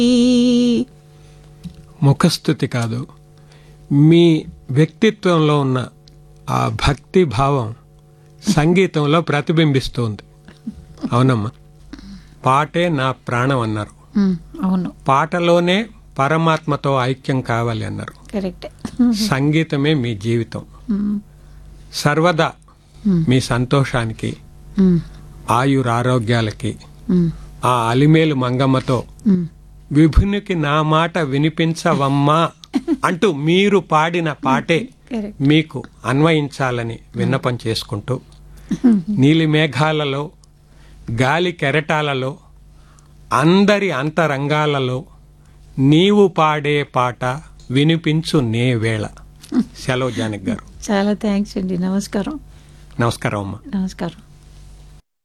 ముఖస్థుతి కాదు మీ వ్యక్తిత్వంలో ఉన్న ఆ భక్తి భావం సంగీతంలో ప్రతిబింబిస్తుంది అవునమ్మా పాటే నా ప్రాణం అన్నారు ఉమ్, అవును పాటలోనే పరమాత్మతో ఐక్యం కావాలి అన్నారు కరెక్ట్ సంగీతమే మీ జీవితం సర్వదా మీ సంతోషానికి ఆయురారోగ్యాలకి ఆ అలిమేలు మంగమ్మతో విభునికి నా మాట వినిపించవమ్మా అంటూ మీరు పాడిన పాటే కరెక్ట్ మీకు అన్వయించాలని విన్నపం చేసుకుంటూ నీలి మేఘాలలో గాలి కెరటాలలో అందరి అంతరంగాలలో నీవు పాడే పాట వినిపించు నే వేళ సెలవు జానక్ గారు చాలా థ్యాంక్స్ అండి నమస్కారం నమస్కారం అమ్మా నమస్కారం